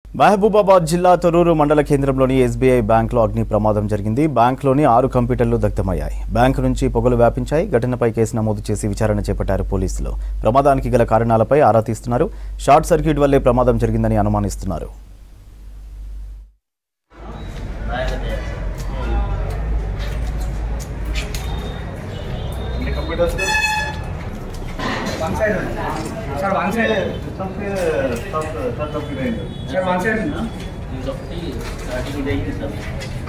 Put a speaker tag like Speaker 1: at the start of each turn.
Speaker 1: మహబూబాబాద్ జిల్లా తొర్రూరు మండల కేంద్రంలోని ఎస్బీఐ బ్యాంకులో అగ్ని ప్రమాదం జరిగింది బ్యాంకులోని ఆరు కంప్యూటర్లు దగ్ధమయ్యాయి బ్యాంకు నుంచి పొగలు వ్యాపించాయి ఘటనపై కేసు నమోదు చేసి విచారణ చేపట్టారు పోలీసులు ప్రమాదానికి గల కారణాలపై ఆరా తీస్తున్నారు షార్ట్ సర్క్యూట్ వల్లే ప్రమాదం జరిగిందని అనుమానిస్తున్నారు
Speaker 2: one side sir one side sir one side
Speaker 3: ఇదొకటి స్టార్టింగ్ అయ్యింది సార్